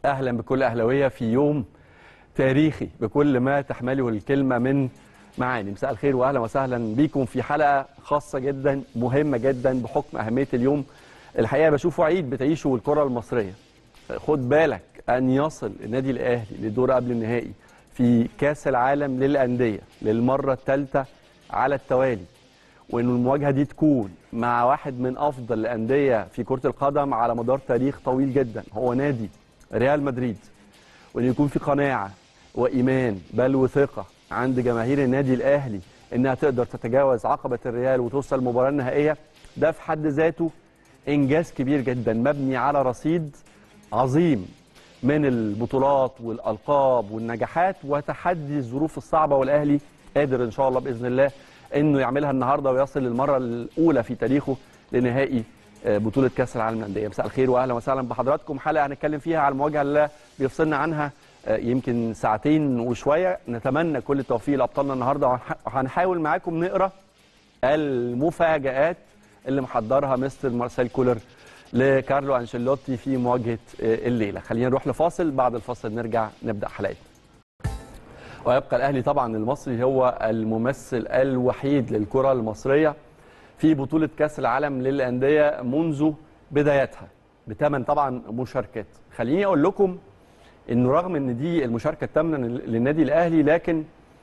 اهلا بكل اهلاويه في يوم تاريخي بكل ما تحمله الكلمه من معاني مساء الخير واهلا وسهلا بيكم في حلقه خاصه جدا مهمه جدا بحكم اهميه اليوم الحقيقه بشوفه عيد بتعيشه الكره المصريه خد بالك ان يصل النادي الاهلي للدور قبل النهائي في كاس العالم للانديه للمره الثالثه على التوالي وان المواجهه دي تكون مع واحد من افضل الانديه في كره القدم على مدار تاريخ طويل جدا هو نادي ريال مدريد وان يكون في قناعه وايمان بل وثقه عند جماهير النادي الاهلي انها تقدر تتجاوز عقبه الريال وتوصل المباراه النهائيه ده في حد ذاته انجاز كبير جدا مبني على رصيد عظيم من البطولات والالقاب والنجاحات وتحدي الظروف الصعبه والاهلي قادر ان شاء الله باذن الله انه يعملها النهارده ويصل للمره الاولى في تاريخه لنهائي بطوله كاس العالم للانديه مساء الخير واهلا وسهلا بحضراتكم حلقه هنتكلم فيها على المواجهه اللي بيفصلنا عنها يمكن ساعتين وشويه نتمنى كل التوفيق لابطالنا النهارده وهنحاول معاكم نقرا المفاجات اللي محضرها مستر مارسيل كولر لكارلو انشيلوتي في مواجهه الليله خلينا نروح لفاصل بعد الفاصل نرجع نبدا حلقتنا ويبقى الاهلي طبعا المصري هو الممثل الوحيد للكره المصريه في بطوله كاس العالم للانديه منذ بدايتها بثمان طبعا مشاركات خليني اقول لكم انه رغم ان دي المشاركه الثامنه للنادي الاهلي لكن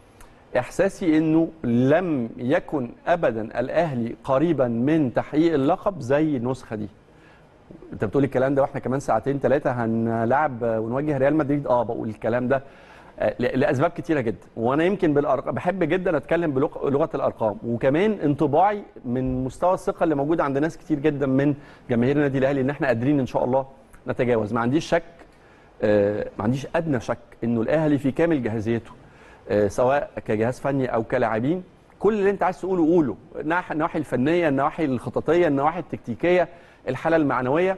احساسي انه لم يكن ابدا الاهلي قريبا من تحقيق اللقب زي النسخه دي انت بتقول الكلام ده واحنا كمان ساعتين ثلاثه هنلعب ونواجه ريال مدريد اه بقول الكلام ده لاسباب كتيره جدا وانا يمكن بالارقام بحب جدا اتكلم بلغه الارقام وكمان انطباعي من مستوى الثقه اللي موجود عند ناس كتير جدا من جماهير النادي الاهلي ان احنا قادرين ان شاء الله نتجاوز ما عنديش شك ما عنديش ادنى شك انه الاهلي في كامل جاهزيته سواء كجهاز فني او كلاعبين كل اللي انت عايز تقوله قوله النواحي الفنيه النواحي الخططيه النواحي التكتيكيه الحاله المعنويه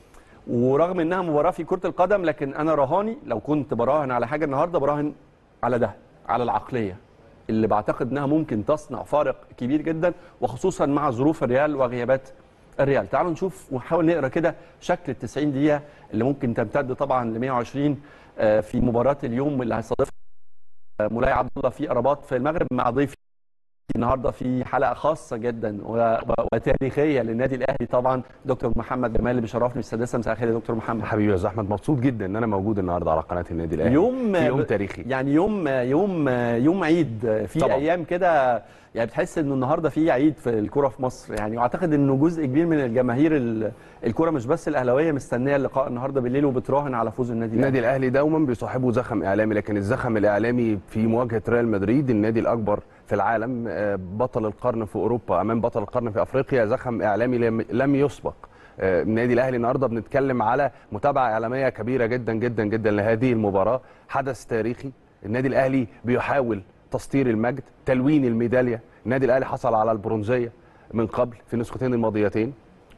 ورغم انها مباراه في كره القدم لكن انا رهاني لو كنت براهن على حاجه النهارده براهن على ده على العقليه اللي بعتقد انها ممكن تصنع فارق كبير جدا وخصوصا مع ظروف الريال وغيابات الريال تعالوا نشوف ونحاول نقرا كده شكل ال 90 دقيقه اللي ممكن تمتد طبعا ل 120 في مباراه اليوم اللي هيستضيفها مولاي عبد الله في رباط في المغرب مع ضيفي النهارده في حلقه خاصه جدا وتاريخيه للنادي الاهلي طبعا دكتور محمد جمال اللي بيشرفني السادسه مساء الخير يا دكتور محمد حبيبي يا احمد مبسوط جدا ان انا موجود النهارده على قناه النادي الاهلي يوم في يوم تاريخي يعني يوم يوم يوم عيد في طبعا. ايام كده يعني بتحس انه النهارده في عيد في الكوره في مصر يعني واعتقد انه جزء كبير من الجماهير الكوره مش بس الاهلاويه مستنيه اللقاء النهارده بالليل وبتراهن على فوز النادي النادي الاهلي دوما بيصاحبه زخم اعلامي لكن الزخم الاعلامي في مواجهه ريال مدريد النادي الاكبر في العالم بطل القرن في اوروبا امام بطل القرن في افريقيا زخم اعلامي لم يسبق النادي الاهلي النهارده بنتكلم على متابعه اعلاميه كبيره جدا جدا جدا لهذه المباراه حدث تاريخي النادي الاهلي بيحاول تسطير المجد تلوين الميداليه النادي الاهلي حصل على البرونزيه من قبل في النسختين الماضيتين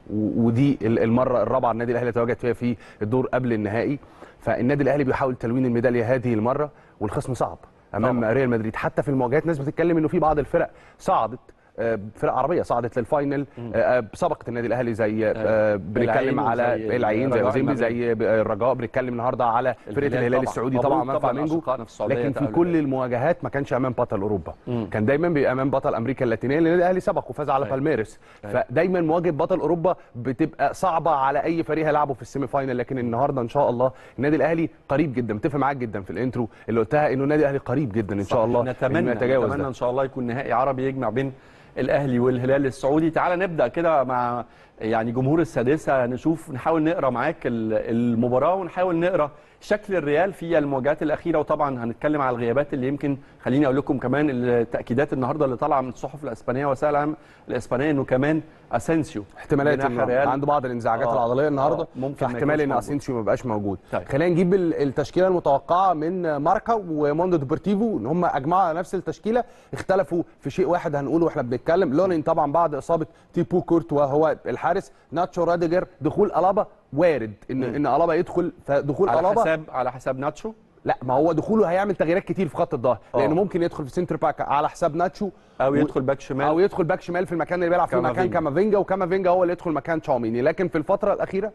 ودي المره الرابعه النادي الاهلي تواجد فيها في الدور قبل النهائي فالنادي الاهلي بيحاول تلوين الميداليه هذه المره والخصم صعب امام طبعا. ريال مدريد حتى في المواجهات ناس بتتكلم انه في بعض الفرق صعدت فرق عربيه صعدت للفاينل سبقت النادي الاهلي زي بنتكلم على العين زي وزيمبي زي الرجاء بنتكلم النهارده على فرقه الهلال السعودي طبعا امام فلامينجو لكن في كل المواجهات ما كانش امام بطل اوروبا مم. كان دايما بيبقى امام بطل امريكا اللاتينيه لان النادي الاهلي سبق وفاز على بالميرس فدايما مواجهه بطل اوروبا بتبقى صعبه على اي فريق هيلعبه في السيمي فاينل لكن النهارده ان شاء الله النادي الاهلي قريب جدا متفق معاك جدا في الانترو اللي قلتها انه النادي الاهلي قريب جدا ان شاء الله نتمنى نتمنى ان شاء الله يكون نهائي عربي يجمع بين الاهلي والهلال السعودي تعال نبدا كده مع يعني جمهور السادسه نشوف نحاول نقرا معاك المباراه ونحاول نقرا شكل الريال في المواجهات الاخيره وطبعا هنتكلم على الغيابات اللي يمكن خليني اقول لكم كمان التاكيدات النهارده اللي طالعه من الصحف الاسبانيه وسائل العالم الاسبانيه انه كمان اسينسيو احتمالات عنده بعض الانزعاجات آه العضليه النهارده آه ممكن احتمال ان اسينسيو ما يبقاش موجود طيب. خلينا نجيب التشكيله المتوقعه من ماركا وموندو ديبورتيفو ان هم اجمعوا على نفس التشكيله اختلفوا في شيء واحد هنقوله واحنا بنتكلم لونين طبعا بعد اصابه تيبو كورتوا وهو الحارس ناتشو راديجر دخول الابا وارد ان م. ان الابا يدخل فدخول على الابا حساب على حساب ناتشو لا ما هو دخوله هيعمل تغييرات كتير في خط الظهر لانه ممكن يدخل في سنتر باك على حساب ناتشو او يدخل باك شمال او يدخل باك شمال في المكان اللي بيلعب فيه مكان كامافينجا وكامافينجا هو اللي يدخل مكان تشاوميني لكن في الفتره الاخيره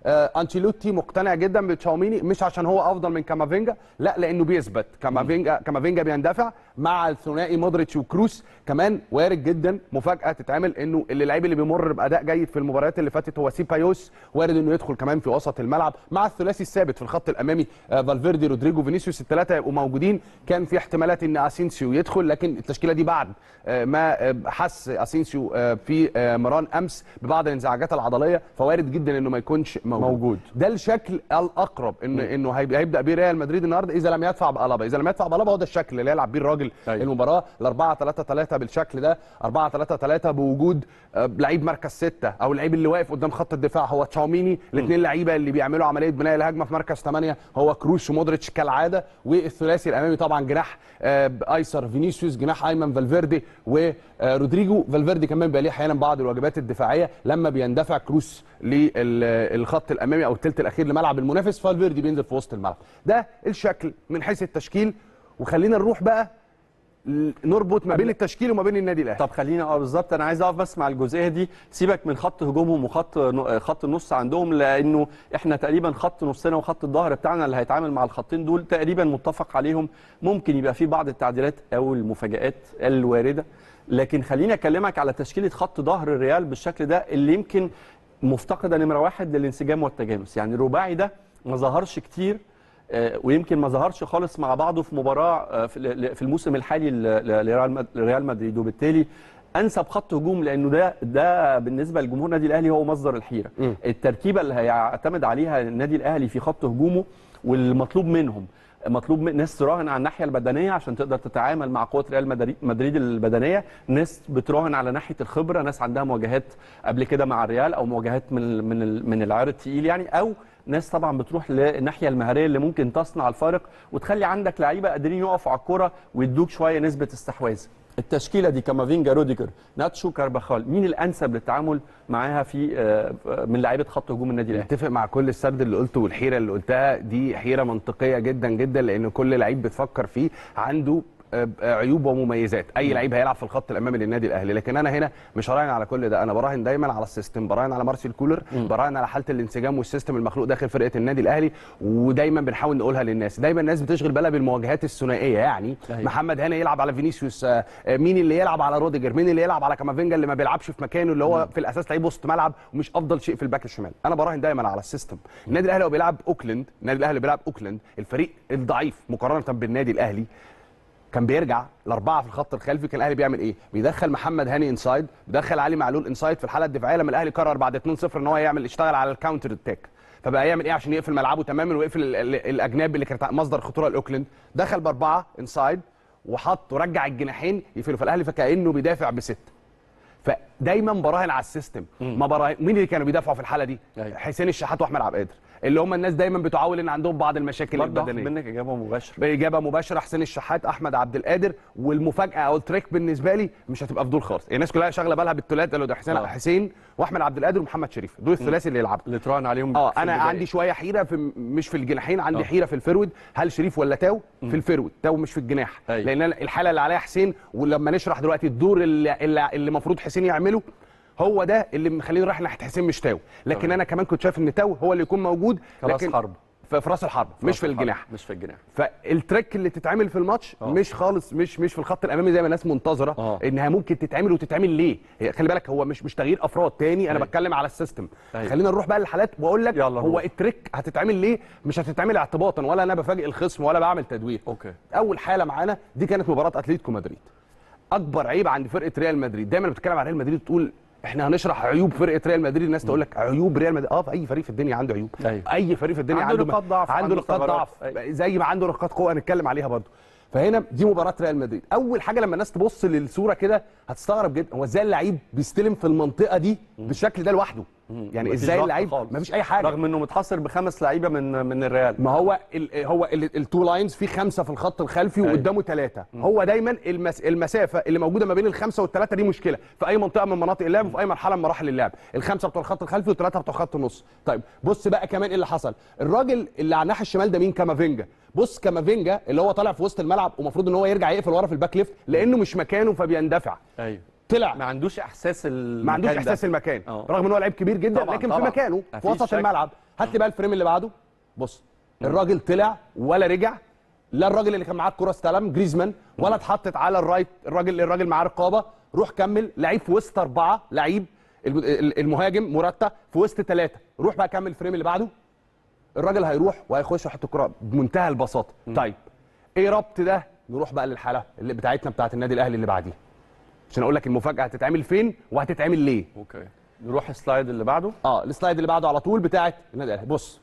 آه انشيلوتي مقتنع جدا بتشاوميني مش عشان هو افضل من كامافينجا لا لانه بيثبت كامافينجا كامافينجا بيندفع مع الثنائي مودريتش وكروس كمان وارد جدا مفاجاه تتعمل انه اللي اللعيب اللي بيمر باداء جيد في المباريات اللي فاتت هو سيبايوس وارد انه يدخل كمان في وسط الملعب مع الثلاثي الثابت في الخط الامامي آه فالفيردي رودريجو فينيسيوس الثلاثه يبقوا موجودين كان في احتمالات ان اسينسيو يدخل لكن التشكيله دي بعد آه ما آه حس اسينسيو آه في آه مران امس ببعض الانزعاجات العضليه فوارد جدا انه ما يكونش موجود, موجود. ده الشكل الاقرب ان انه هيبقى هيبدا بيه ريال مدريد النهارده اذا لم يدفع بالابا اذا لم يدفع بالابا هو ده الشكل اللي يلعب بيه الراجل أيوة. المباراه ال 4 3 3 بالشكل ده 4 3 3 بوجود آه، لعيب مركز ستة او اللعيب اللي واقف قدام خط الدفاع هو تشاوميني الاثنين لعيبه اللي بيعملوا عمليه بناء الهجمه في مركز 8 هو كروس ومودريتش كالعاده والثلاثي الامامي طبعا جناح آه، ايسر فينيسيوس جناح ايمن فالفيردي ورودريجو فالفيردي كمان بيبقى ليه احيانا بعض الواجبات الدفاعيه لما بيندفع كروس للخط الامامي او الثلث الاخير لملعب المنافس فالفيردي بينزل في وسط الملعب ده الشكل من حيث التشكيل وخلينا نروح بقى ل- نربط ما بين التشكيل وما بين النادي الاهلي طب خلينا اه بالظبط انا عايز اقف بس مع الجزئيه دي سيبك من خط هجومهم وخط ن- خط النص عندهم لانه احنا تقريبا خط نصنا وخط الظهر بتاعنا اللي هيتعامل مع الخطين دول تقريبا متفق عليهم ممكن يبقى في بعض التعديلات او المفاجات الوارده لكن خليني اكلمك على تشكيله خط ظهر الريال بالشكل ده اللي يمكن مفتقده نمره واحد للانسجام والتجانس يعني الرباعي ده ما ظهرش كتير آه، ويمكن ما ظهرش خالص مع بعضه في مباراه آه، في ل- في الموسم الحالي ل- ل- لريال مد- لريال مدريد وبالتالي انسب خط هجوم لانه ده ده بالنسبه لجمهور النادي الاهلي هو مصدر الحيره مم. التركيبه اللي هيعتمد عليها النادي الاهلي في خط هجومه والمطلوب منهم مطلوب من ناس تراهن على الناحيه البدنيه عشان تقدر تتعامل مع قوه ريال مدريد- مدريد البدنيه ناس بتراهن على ناحيه الخبره ناس عندها مواجهات قبل كده مع الريال او مواجهات من ال- من ال- من العيار التقيل يعني او ناس طبعا بتروح للناحيه المهاريه اللي ممكن تصنع الفارق وتخلي عندك لعيبه قادرين يقفوا على الكوره ويدوك شويه نسبه استحواذ التشكيله دي كامافينجا روديجر ناتشو كارباخال مين الانسب للتعامل معاها في آه، من لعيبه خط هجوم النادي الاهلي اتفق مع كل السرد اللي قلته والحيره اللي قلتها دي حيره منطقيه جدا جدا لان كل لعيب بتفكر فيه عنده آه، عيوب ومميزات اي لعيب هيلعب في الخط الامامي للنادي الاهلي لكن انا هنا مش هراهن على كل ده انا براهن دايما على السيستم براهن على مارسيل كولر براهن على حاله الانسجام والسيستم المخلوق داخل فرقه النادي الاهلي ودايما بنحاول نقولها للناس دايما الناس بتشغل بالها بالمواجهات الثنائيه يعني أيوة. محمد هاني يلعب على فينيسيوس آه، آه، مين اللي يلعب على روديجر مين اللي يلعب على كامافينجا اللي ما بيلعبش في مكانه اللي هو في الاساس لعيب وسط ملعب ومش افضل شيء في الباك الشمال انا براهن دايما على السيستم النادي الاهلي هو بيلعب اوكلاند النادي الاهلي بيلعب اوكلاند الفريق الضعيف مقارنه بالنادي الاهلي كان بيرجع الاربعه في الخط الخلفي كان الاهلي بيعمل ايه؟ بيدخل محمد هاني انسايد بيدخل علي معلول انسايد في الحاله الدفاعيه لما الاهلي قرر بعد 2-0 ان هو يعمل يشتغل على الكاونتر اتاك فبقى يعمل ايه عشان يقفل ملعبه تماما ويقفل ال- ال- الاجناب اللي كانت مصدر خطوره لاوكلاند دخل باربعه انسايد وحط ورجع الجناحين يقفلوا فالاهلي فكانه بيدافع بسته فدايما براهن على السيستم ما براهن مين اللي كانوا بيدافعوا في الحاله دي؟ أيوة. حسين الشحات واحمد عبد القادر اللي هم الناس دايما بتعول ان عندهم بعض المشاكل برضه هاخد البدنيه منك اجابه مباشره باجابه مباشره حسين الشحات احمد عبد القادر والمفاجاه او التريك بالنسبه لي مش هتبقى فضول خالص الناس كلها شاغله بالها بالثلاثه اللي ده حسين آه. حسين واحمد عبد القادر ومحمد شريف دول الثلاثي اللي يلعبوا اللي تراهن عليهم اه في انا البداية. عندي شويه حيره في مش في الجناحين عندي آه. حيره في الفرود هل شريف ولا تاو في الفرود تاو مش في الجناح أيوة. لان أنا الحاله اللي عليها حسين ولما نشرح دلوقتي الدور اللي اللي اللي المفروض حسين يعمله هو ده اللي مخليني رايح ناحيه حسين مش تاو لكن تمام. انا كمان كنت شايف ان تاو هو اللي يكون موجود كراس لكن حرب. في في راس الحرب مش في الحرب، الجناح مش في الجناح فالتريك اللي تتعمل في الماتش آه. مش خالص مش مش في الخط الامامي زي ما الناس منتظره آه. انها ممكن تتعمل وتتعمل ليه هي خلي بالك هو مش مش تغيير افراد تاني انا أيوة. بتكلم على السيستم أيوة. خلينا نروح بقى للحالات واقول لك يلا هو نروح. التريك هتتعمل ليه مش هتتعمل اعتباطا ولا انا بفاجئ الخصم ولا بعمل تدوير اوكي اول حاله معانا دي كانت مباراه اتلتيكو مدريد اكبر عيب عند فرقه ريال مدريد دايما بتتكلم عن ريال مدريد تقول احنا هنشرح عيوب فرقه ريال مدريد الناس تقول لك عيوب ريال مدريد اه في اي فريق في الدنيا عنده عيوب أيوة. اي فريق في الدنيا عنده عنده نقاط ضعف، عنده عنده نقاط ثغرات. ضعف أيوة. زي ما عنده نقاط قوه هنتكلم عليها برضه فهنا دي مباراه ريال مدريد اول حاجه لما الناس تبص للصوره كده هتستغرب جدا هو ازاي اللعيب بيستلم في المنطقه دي بالشكل ده لوحده يعني مفيش ازاي ضغط اللعيب خالص. مفيش اي حاجه رغم انه متحصر بخمس لعيبه من من الريال ما هو ال هو ال- التو لاينز في خمسه في الخط الخلفي أيوة. وقدامه ثلاثه هو دايما المس المسافه اللي موجوده ما بين الخمسه والثلاثه دي مشكله في اي منطقه من مناطق اللعب وفي اي مرحله من مراحل اللعب الخمسه بتوع الخط الخلفي والثلاثه بتوع خط النص طيب بص بقى كمان ايه اللي حصل الراجل اللي على الناحيه الشمال ده مين كامافينجا بص كامافينجا اللي هو طالع في وسط الملعب ومفروض ان هو يرجع يقفل ورا في الباك ليفت لانه مش مكانه فبيندفع ايوه طلع ما عندوش احساس المكان ما عندوش ده. احساس المكان آه. رغم ان هو لعيب كبير جدا طبعاً، لكن طبعاً. في مكانه في مفيش وسط شك. الملعب هات لي بقى الفريم اللي بعده بص الراجل طلع ولا رجع لا الراجل اللي كان معاه الكره استلم جريزمان ولا اتحطت على الرايت الراجل الراجل معاه رقابه روح كمل لعيب في وسط اربعه لعيب الم- ال- المهاجم مرتب في وسط ثلاثه روح بقى كمل الفريم اللي بعده الراجل هيروح وهيخش يحط الكره بمنتهى البساطه طيب ايه ربط ده نروح بقى للحاله اللي بتاعتنا بتاعت النادي الاهلي اللي بعديها عشان اقول لك المفاجاه هتتعمل فين وهتتعمل ليه اوكي نروح السلايد اللي بعده اه السلايد اللي بعده على طول بتاعت النادي الاهلي بص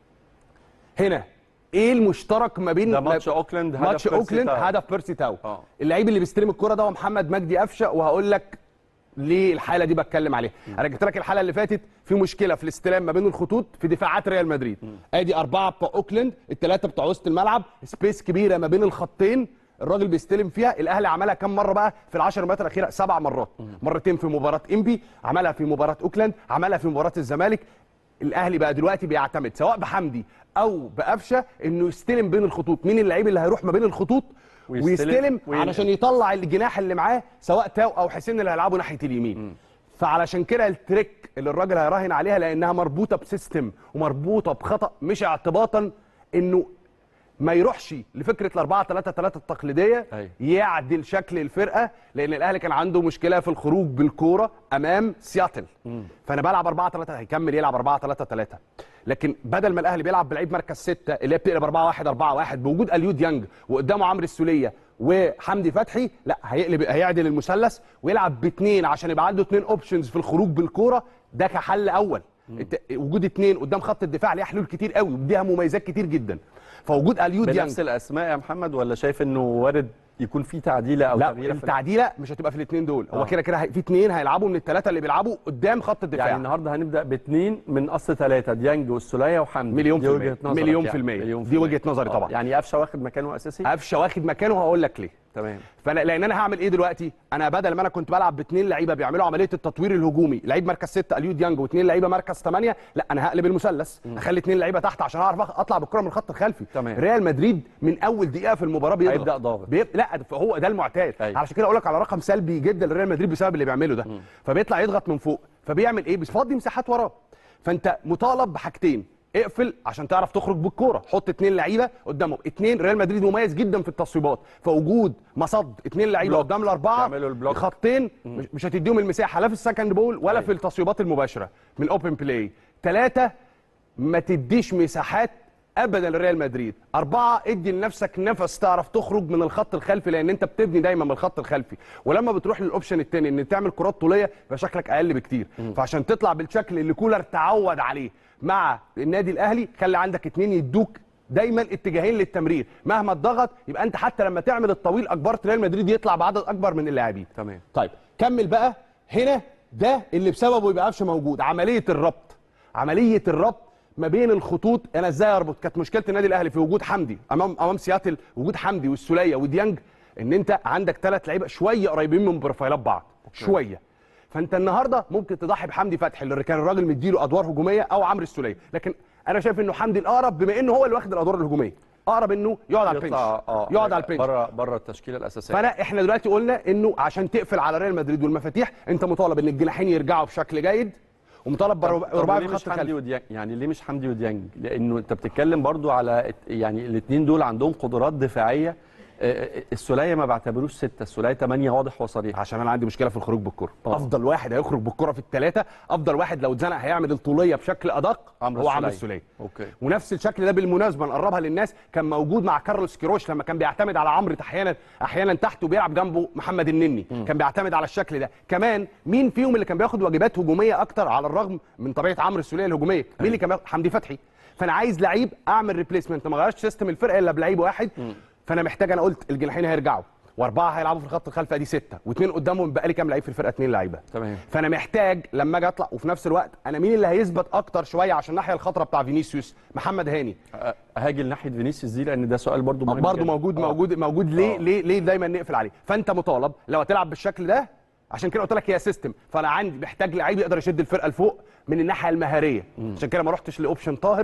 هنا ايه المشترك ما بين ده ماتش اوكلاند هدف ماتش بيرسي اوكلاند تاو. هدف بيرسي تاو آه. اللعيب اللي بيستلم الكره ده هو محمد مجدي قفشه وهقول لك ليه الحاله دي بتكلم عليها انا جبت لك الحاله اللي فاتت في مشكله في الاستلام ما بين الخطوط في دفاعات ريال مدريد ادي اربعه بتوع اوكلاند الثلاثه بتوع وسط الملعب سبيس كبيره ما بين الخطين الراجل بيستلم فيها الاهلي عملها كم مره بقى في العشر مرات الاخيره سبع مرات مرتين في مباراه انبي عملها في مباراه اوكلاند عملها في مباراه الزمالك الاهلي بقى دلوقتي بيعتمد سواء بحمدي او بقفشه انه يستلم بين الخطوط مين اللعيب اللي هيروح ما بين الخطوط ويستلم ويستلم وينقل. علشان يطلع الجناح اللي معاه سواء تاو او حسين اللي هيلعبوا ناحيه اليمين فعلشان كده التريك اللي الراجل هيراهن عليها لانها مربوطه بسيستم ومربوطه بخطا مش اعتباطا انه ما يروحش لفكره ال 4 3 3 التقليديه أيوة. يعدل شكل الفرقه لان الاهلي كان عنده مشكله في الخروج بالكوره امام سياتل فانا بلعب 4 3 هيكمل يلعب 4 3 3 لكن بدل ما الاهلي بيلعب بلعيب مركز 6 اللي هي بتقلب 4 1 4 1 بوجود اليو ديانج وقدامه عمرو السوليه وحمدي فتحي لا هيقلب هيعدل المثلث ويلعب باثنين عشان يبقى عنده اثنين اوبشنز في الخروج بالكوره ده كحل اول الت- وجود اثنين قدام خط الدفاع ليه حلول كتير قوي وديها مميزات كتير جدا فوجود اليو ديانج بنفس الاسماء يا محمد ولا شايف انه وارد يكون في تعديله او لا تغييره في التعديله مش هتبقى في الاثنين دول هو آه. كده كده هي- في اثنين هيلعبوا من الثلاثه اللي بيلعبوا قدام خط الدفاع يعني النهارده هنبدا باثنين من اصل ثلاثه ديانج والسوليه وحمدي مليون دي في وجهه المية. نظرك مليون يعني. في المية. مليون في دي المية. وجهة نظري آه، طبعا. يعني قفشه واخد مكانه اساسي قفشه واخد مكانه هقول لك ليه تمام فانا لان انا هعمل ايه دلوقتي انا بدل ما انا كنت بلعب باثنين لعيبه بيعملوا عمليه التطوير الهجومي لعيب مركز 6 اليو ديانج واثنين لعيبه مركز 8 لا انا هقلب المثلث اخلي اثنين لعيبه تحت عشان اعرف أخ- اطلع بالكره من الخط الخلفي تمام. ريال مدريد من اول دقيقه في المباراه بيضغط هيبدأ ضاغط. بيب... لا هو ده المعتاد أيوة. علشان كده اقول لك على رقم سلبي جدا لريال مدريد بسبب اللي بيعمله ده فبيطلع يضغط من فوق فبيعمل ايه بيفضي مساحات وراه فانت مطالب بحاجتين اقفل عشان تعرف تخرج بالكوره حط اتنين لعيبه قدامهم اتنين ريال مدريد مميز جدا في التصويبات فوجود مصد اتنين لعيبه بلوك. قدام الاربعه يعملوا البلوك. خطين مش- مش هتديهم المساحه لا في السكند بول ولا أيوة. في التصويبات المباشره من الاوبن بلاي ثلاثه ما تديش مساحات ابدا لريال مدريد اربعه ادي لنفسك نفس تعرف تخرج من الخط الخلفي لان انت بتبني دايما من الخط الخلفي ولما بتروح للاوبشن الثاني ان تعمل كرات طوليه يبقى شكلك اقل بكتير فعشان تطلع بالشكل اللي كولر تعود عليه مع النادي الاهلي خلي عندك اتنين يدوك دايما اتجاهين للتمرير مهما اتضغط يبقى انت حتى لما تعمل الطويل اجبرت ريال مدريد يطلع بعدد اكبر من اللاعبين تمام طيب كمل بقى هنا ده اللي بسببه يبقى قفشه موجود عمليه الربط عمليه الربط ما بين الخطوط انا ازاي اربط كانت مشكله النادي الاهلي في وجود حمدي امام امام سياتل وجود حمدي والسوليه وديانج ان انت عندك ثلاث لعيبه شويه قريبين من بروفايلات بعض شويه فانت النهارده ممكن تضحي بحمدي فتحي اللي كان الراجل مديله ادوار هجوميه او عمرو السوليه لكن انا شايف انه حمدي الاقرب بما انه هو اللي واخد الادوار الهجوميه اقرب انه يقعد على البنش يطلع اه يقعد على البنش بره بره التشكيله الاساسيه فانا احنا دلوقتي قلنا انه عشان تقفل على ريال مدريد والمفاتيح انت مطالب ان الجناحين يرجعوا بشكل جيد ومطالب طب برباعي ليه في مش خط حمدي الخلفي وديانج يعني ليه مش حمدي وديانج لانه انت بتتكلم برضو على ات- يعني الاثنين دول عندهم قدرات دفاعيه آه، آه، السوليه ما بعتبروش سته السوليه ثمانيه واضح وصريح عشان انا عندي مشكله في الخروج بالكره آه. افضل واحد هيخرج بالكره في الثلاثه افضل واحد لو اتزنق هيعمل الطوليه بشكل ادق عمرو هو عمرو السولية. السوليه اوكي ونفس الشكل ده بالمناسبه نقربها للناس كان موجود مع كارلوس كيروش لما كان بيعتمد على عمرو احيانا احيانا تحت وبيلعب جنبه محمد النني كان بيعتمد على الشكل ده كمان مين فيهم اللي كان بياخد واجبات هجوميه اكتر على الرغم من طبيعه عمرو السوليه الهجوميه مين اللي كان بياخد حمدي فتحي فانا عايز لعيب اعمل ريبليسمنت ما غيرش سيستم الفرقه الا بلعيب واحد فانا محتاج انا قلت الجناحين هيرجعوا واربعه هيلعبوا في الخط الخلفي ادي سته واثنين قدامهم بقى لي كام لعيب في الفرقه اثنين لعيبه تمام فانا محتاج لما اجي اطلع وفي نفس الوقت انا مين اللي هيثبت اكتر شويه عشان الناحيه الخطره بتاع فينيسيوس محمد هاني آه، هاجي لناحيه فينيسيوس دي لان ده سؤال برضو مهم برضه جداً. موجود آه. موجود موجود ليه آه. ليه ليه دايما نقفل عليه فانت مطالب لو هتلعب بالشكل ده عشان كده قلت لك هي سيستم فانا عندي محتاج لعيب يقدر يشد الفرقه لفوق من الناحيه المهاريه عشان كده ما رحتش لاوبشن طاهر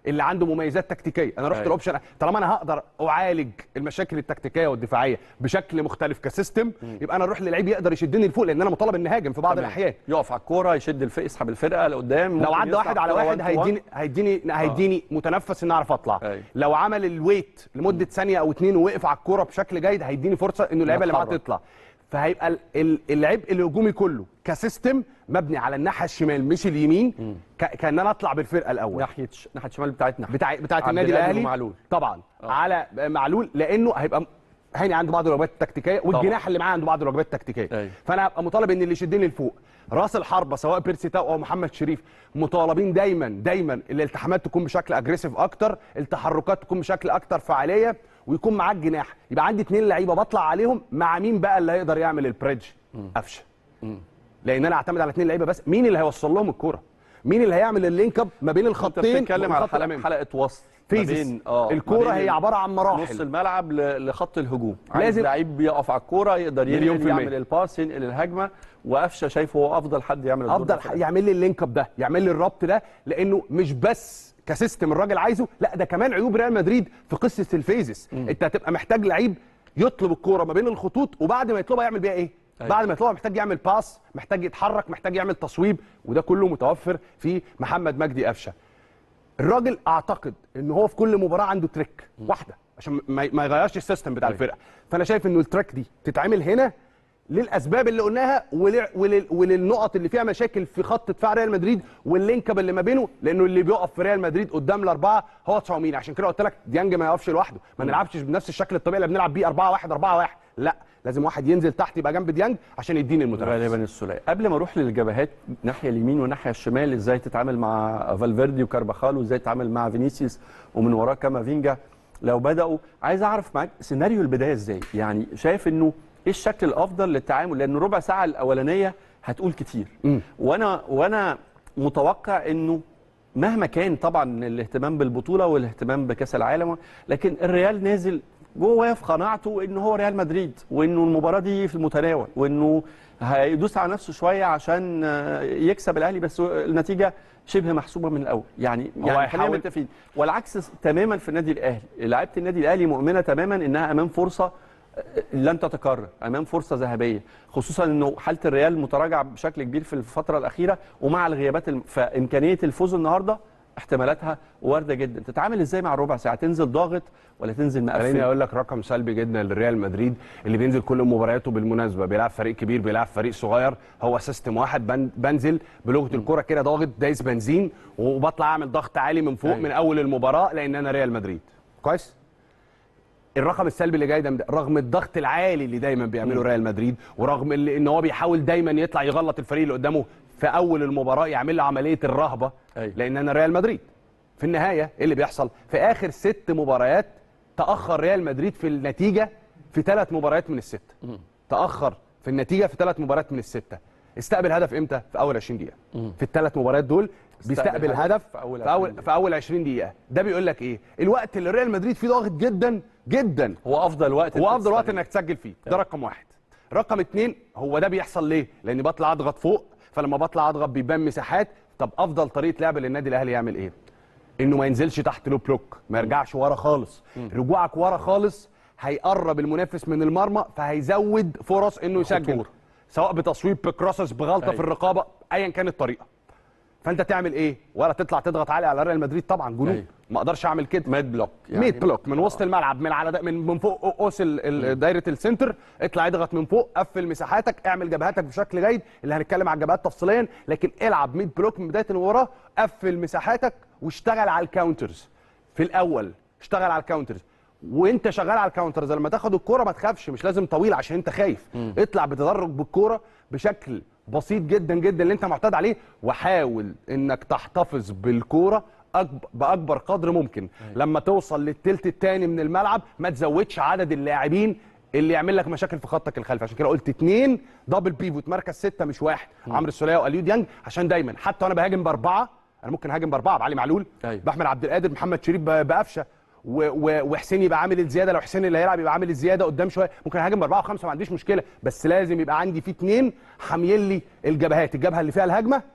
اللي عنده مميزات تكتيكيه انا رحت أيوة. الاوبشن طالما انا هقدر اعالج المشاكل التكتيكيه والدفاعيه بشكل مختلف كسيستم يبقى انا اروح للعيب يقدر يشدني لفوق لان انا مطالب اني هاجم في بعض تمام. الاحيان يقف على الكوره يشد الفرق يسحب الفرقه لقدام لو ممكن عدى يصنع واحد على كورة واحد one to one. هيديني هيديني هيديني متنفس ان اعرف اطلع أيوة. لو عمل الويت لمده ثانيه او اتنين ووقف على الكوره بشكل جيد هيديني فرصه انه اللعيبه اللي معاه يتحرك. تطلع فهيبقى ال- ال- العبء الهجومي كله كسيستم مبني على الناحيه الشمال مش اليمين ك- كان انا اطلع بالفرقه الاول ناحيه ش... ناحيه الشمال بتاعتنا بتاع بتاعت عبد النادي القادر الاهلي ومعلول. طبعا آه. على معلول لانه هيبقى م- هاني عنده بعض الواجبات التكتيكيه والجناح اللي معاه عنده بعض الواجبات التكتيكيه أيوة. فانا هبقى مطالب ان اللي يشدني لفوق راس الحربه سواء بيرسي تاو او محمد شريف مطالبين دايما دايما الالتحامات تكون بشكل اجريسيف اكتر التحركات تكون بشكل اكتر فعاليه ويكون معاه الجناح يبقى عندي اثنين لعيبه بطلع عليهم مع مين بقى اللي هيقدر يعمل البريدج قفشه لان انا اعتمد على اثنين لعيبه بس مين اللي هيوصل لهم الكوره مين اللي هيعمل اللينك اب ما بين انت الخطين بتتكلم على والخط حلقه, الأمامي؟ حلقة وسط ما فيزيس بين اه ما الكوره بين هي عباره عن نص مراحل الملعب ل- لخط الهجوم عايز لازم- لعيب يقف على الكوره يقدر مليون ينقل في المية. يعمل الباس ينقل الهجمه وقفشه شايفه هو افضل حد يعمل الدور افضل ده في ح- الأهلي. يعمل لي اللينك اب ده يعمل لي الربط ده لانه مش بس كسيستم الراجل عايزه لا ده كمان عيوب ريال مدريد في قصه الفيزس انت هتبقى محتاج لعيب يطلب الكوره ما بين الخطوط وبعد ما يطلبها يعمل بيها ايه أيوة. بعد ما يطلبها محتاج يعمل باس محتاج يتحرك محتاج يعمل تصويب وده كله متوفر في محمد مجدي قفشه الراجل اعتقد ان هو في كل مباراه عنده تريك واحده عشان ما ما يغيرش السيستم بتاع أيوة. الفرقه فانا شايف انه التريك دي تتعمل هنا للاسباب اللي قلناها ول- ولل- وللنقط اللي فيها مشاكل في خط دفاع ريال مدريد واللينك اب اللي ما بينه لانه اللي بيقف في ريال مدريد قدام الاربعه هو تشاوميني عشان كده قلت لك ديانج ما يقفش لوحده ما نلعبش بنفس الشكل الطبيعي اللي بنلعب بيه 4 1 4 1 لا لازم واحد ينزل تحت يبقى جنب ديانج عشان يديني المتنفس غالبا الثلاثي قبل ما اروح للجبهات ناحيه اليمين والناحيه الشمال ازاي تتعامل مع فالفيردي وكارباخال وازاي تتعامل مع فينيسيوس ومن وراه كامافينجا لو بداوا عايز اعرف معاك سيناريو البدايه ازاي يعني شايف انه ايه الشكل الافضل للتعامل لان ربع ساعه الاولانيه هتقول كتير مم. وانا وانا متوقع انه مهما كان طبعا الاهتمام بالبطوله والاهتمام بكاس العالم لكن الريال نازل جواه في قناعته ان هو ريال مدريد وانه المباراه دي في المتناول وانه هيدوس على نفسه شويه عشان آه، يكسب الاهلي بس النتيجه شبه محسوبه من الاول يعني يعني خلينا هيحاول- متفقين والعكس تماما في النادي الاهلي لعيبه النادي الاهلي مؤمنه تماما انها امام فرصه لن تتكرر امام فرصه ذهبيه خصوصا انه حاله الريال متراجعه بشكل كبير في الفتره الاخيره ومع الغيابات الم... فامكانيه الفوز النهارده احتمالاتها وارده جدا تتعامل ازاي مع الربع ساعه تنزل ضاغط ولا تنزل خليني مقفل اقول لك رقم سلبي جدا لريال مدريد اللي بينزل كل مبارياته بالمناسبه بيلعب فريق كبير بيلعب فريق صغير هو سيستم واحد بن- بنزل بلغه الكوره كده ضاغط دايس بنزين وبطلع اعمل ضغط عالي من فوق أيوة. من اول المباراه لان انا ريال مدريد كويس الرقم السلبي اللي جاي ده رغم الضغط العالي اللي دايما بيعمله ريال مدريد ورغم اللي ان هو بيحاول دايما يطلع يغلط الفريق اللي قدامه في اول المباراه يعمل له عمليه الرهبه أيوة. لان انا ريال مدريد في النهايه ايه اللي بيحصل في اخر ست مباريات تاخر ريال مدريد في النتيجه في ثلاث مباريات من السته تاخر في النتيجه في ثلاث مباريات من السته استقبل هدف امتى في اول 20 دقيقه في الثلاث مباريات دول بيستقبل هدف هدف في أول في 20 اول دقيقة. في اول 20 دقيقه ده بيقول لك ايه الوقت اللي ريال مدريد فيه ضاغط جدا جدا هو افضل وقت هو أنت افضل وقت تستغل. انك تسجل فيه ده رقم واحد رقم اتنين هو ده بيحصل ليه لاني بطلع اضغط فوق فلما بطلع اضغط بيبان مساحات طب افضل طريقه لعب للنادي الاهلي يعمل ايه انه ما ينزلش تحت لو بلوك ما يرجعش ورا خالص رجوعك ورا خالص هيقرب المنافس من المرمى فهيزود فرص انه يسجل خطورة. سواء بتصويب بكروسس بغلطه أيوة. في الرقابه ايا كانت الطريقه فانت تعمل ايه ولا تطلع تضغط عالي على ريال مدريد طبعا جنون أيوة. ما اقدرش اعمل كده ميد بلوك 100 بلوك من وسط الملعب من على من من فوق قوس ال- ال- دايره السنتر اطلع اضغط من فوق قفل مساحاتك اعمل جبهاتك بشكل جيد اللي هنتكلم على الجبهات تفصيليا لكن العب 100 بلوك من بدايه المباراه قفل مساحاتك واشتغل على الكاونترز في الاول اشتغل على الكاونترز وانت شغال على الكاونترز لما تاخد الكوره ما تخافش مش لازم طويل عشان انت خايف اطلع بتدرج بالكوره بشكل بسيط جدا جدا اللي انت معتاد عليه وحاول انك تحتفظ بالكوره أكبر باكبر قدر ممكن لما توصل للتلت الثاني من الملعب ما تزودش عدد اللاعبين اللي يعمل لك مشاكل في خطك الخلفي عشان كده قلت اثنين دبل بيفوت مركز ستة مش واحد عمرو السوليه واليو ديانج عشان دايما حتى وانا بهاجم باربعه انا ممكن هاجم باربعه بعلي معلول أيوة. باحمد عبد القادر محمد شريف ب- بقفشه و- و- وحسين يبقى عامل الزياده لو حسين اللي هيلعب يبقى عامل الزياده قدام شويه ممكن اهاجم باربعه وخمسه ما عنديش مشكله بس لازم يبقى عندي في اثنين حاميين لي الجبهات الجبهه اللي فيها الهجمه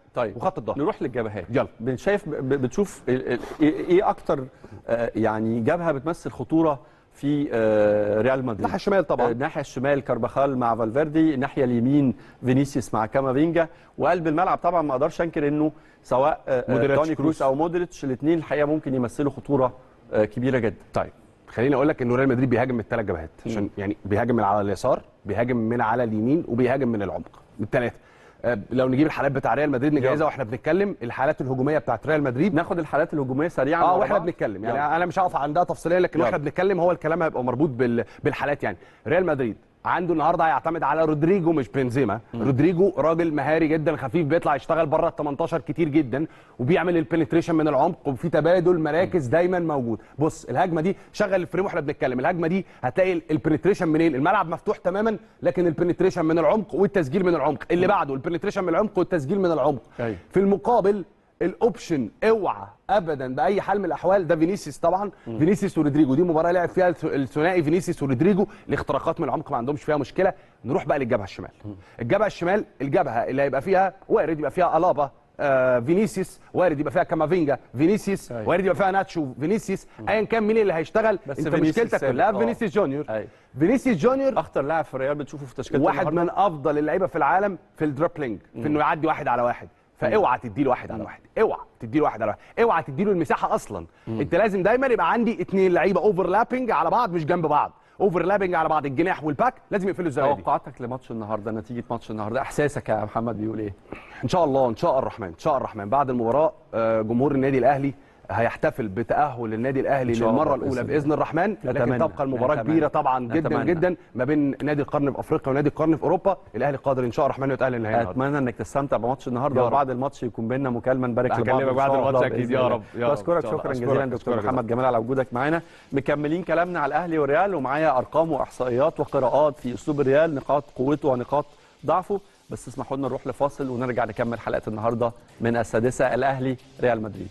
طيب وخط الظهر نروح للجبهات يلا. شايف ب- ب- بتشوف ال- ال- ايه إيه اكتر آه، يعني جبهه بتمثل خطوره في آه، ريال مدريد الناحيه الشمال آه، طبعا الناحيه الشمال كارباخال مع فالفيردي الناحيه اليمين فينيسيوس مع كامافينجا وقلب الملعب طبعا ما اقدرش انكر انه سواء آه، آه، مودريتش توني كروس. كروس او مودريتش الاثنين الحقيقه ممكن يمثلوا خطوره آه، كبيره جدا طيب خليني اقول لك انه ريال مدريد بيهاجم من الثلاث جبهات عشان يعني بيهاجم من على اليسار بيهاجم من على اليمين وبيهاجم من العمق من الثلاثه آه، لو نجيب الحالات بتاع ريال مدريد نجهزها يلا. واحنا بنتكلم الحالات الهجوميه بتاعت ريال مدريد ناخد الحالات الهجوميه سريعا اه ورا واحنا بعض. بنتكلم يعني يلا. انا مش هقف عندها تفصيليا لكن يلا. واحنا بنتكلم هو الكلام هيبقى مربوط بال... بالحالات يعني ريال مدريد عنده النهارده هيعتمد على رودريجو مش بنزيما رودريجو راجل مهاري جدا خفيف بيطلع يشتغل بره ال 18 كتير جدا وبيعمل البنتريشن من العمق وفي تبادل مراكز دايما موجود بص الهجمه دي شغل الفريم واحنا بنتكلم الهجمه دي هتلاقي البنتريشن منين الملعب مفتوح تماما لكن البنتريشن من العمق والتسجيل من العمق اللي بعده البنتريشن من العمق والتسجيل من العمق أيوة. في المقابل الاوبشن اوعى ابدا باي حال من الاحوال ده فينيسيوس طبعا فينيسيوس ورودريجو دي مباراه لعب فيها الث- الثنائي فينيسيوس ورودريجو الاختراقات من العمق ما عندهمش فيها مشكله نروح بقى للجبهه الشمال الجبهه الشمال الجبهه اللي هيبقى فيها وارد يبقى فيها الابا آه فينيسيوس وارد يبقى فيها كامافينجا فينيسيوس أيوة. وارد يبقى فيها ناتشو فينيسيوس ايا كان مين اللي هيشتغل بس انت فينيسيوس مشكلتك ثابت. كلها آه. في فينيسيوس جونيور أيوة. فينيسيوس جونيور اخطر لاعب في الريال بتشوفه في تشكيله واحد النهاردة. من افضل اللعيبه في العالم في الدربلينج في انه يعدي واحد على واحد فاوعى تدي له واحد على واحد اوعى تدي له واحد على واحد اوعى تدي له المساحه اصلا انت لازم دايما يبقى عندي اثنين لعيبه اوفرلابنج على بعض مش جنب بعض اوفرلابنج على بعض الجناح والباك لازم يقفلوا الزاويه دي توقعاتك لماتش النهارده نتيجه ماتش النهارده احساسك يا محمد بيقول ايه ان شاء الله ان شاء الرحمن ان شاء الرحمن بعد المباراه آه، جمهور النادي الاهلي هيحتفل بتاهل النادي الاهلي إن شاء الله للمره بإذن الاولى الله. باذن الرحمن لكن نتمنى. تبقى المباراه نتمنى. كبيره طبعا جدا نتمنى. جدا ما بين نادي القرن في افريقيا ونادي القرن في اوروبا الاهلي قادر ان شاء الرحمن يتاهل للنهائي النهارده. اتمنى انك تستمتع بماتش النهارده يا رب. وبعد الماتش يكون بينا مكالمه نبارك لبعض هكلمك إن بعد شاء الماتش الله أكيد. بإذن يا الله. رب. يا رب. بشكرك إن شاء الله. شكرا أشكرك. جزيلا دكتور أشكرك. محمد جمال على وجودك معانا مكملين كلامنا على الاهلي والريال ومعايا ارقام واحصائيات وقراءات في اسلوب الريال نقاط قوته ونقاط ضعفه بس اسمحوا لنا نروح لفاصل ونرجع نكمل حلقه النهارده من السادسه الاهلي ريال مدريد